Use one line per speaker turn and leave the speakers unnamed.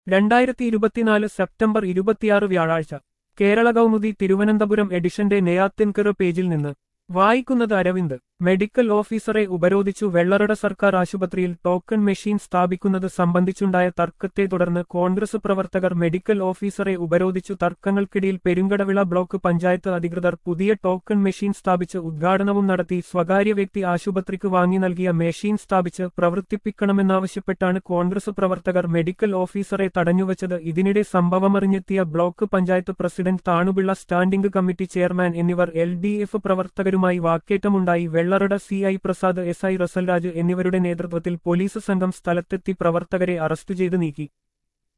രണ്ടായിരത്തി ഇരുപത്തിനാല് സെപ്റ്റംബർ ഇരുപത്തിയാറ് വ്യാഴാഴ്ച കേരള കൗമുദി തിരുവനന്തപുരം എഡിഷന്റെ നെയ്യാത്തിൻകറ് പേജിൽ നിന്ന് വായിക്കുന്നത് അരവിന്ദ് മെഡിക്കൽ ഓഫീസറെ ഉപരോധിച്ചു വെള്ളറട സർക്കാർ ആശുപത്രിയിൽ ടോക്കൺ മെഷീൻ സ്ഥാപിക്കുന്നത് സംബന്ധിച്ചുണ്ടായ തർക്കത്തെ തുടർന്ന് കോൺഗ്രസ് പ്രവർത്തകർ മെഡിക്കൽ ഓഫീസറെ ഉപരോധിച്ചു തർക്കങ്ങൾക്കിടയിൽ പെരുങ്കടവിള ബ്ലോക്ക് പഞ്ചായത്ത് അധികൃതർ പുതിയ ടോക്കൺ മെഷീൻ സ്ഥാപിച്ച് ഉദ്ഘാടനവും നടത്തി സ്വകാര്യ വ്യക്തി ആശുപത്രിക്ക് വാങ്ങി നൽകിയ മെഷീൻ സ്ഥാപിച്ച് പ്രവർത്തിപ്പിക്കണമെന്നാവശ്യപ്പെട്ടാണ് കോൺഗ്രസ് പ്രവർത്തകർ മെഡിക്കൽ ഓഫീസറെ തടഞ്ഞുവച്ചത് ഇതിനിടെ സംഭവമറിഞ്ഞെത്തിയ block panchayat president Thanupillai standing committee chairman എന്നിവർ എൽ ഡി എഫ് പ്രവർത്തകരുമായി വാക്കേറ്റമുണ്ടായി Vellarada C I Prasad S I Russelraj എന്നിവരുടെ നേതൃത്വത്തിൽ പോലീസ് സംഘം സ്ഥലത്തെത്തി പ്രവർത്തകരെ അറസ്റ്റ് ചെയ്ത് നീക്കി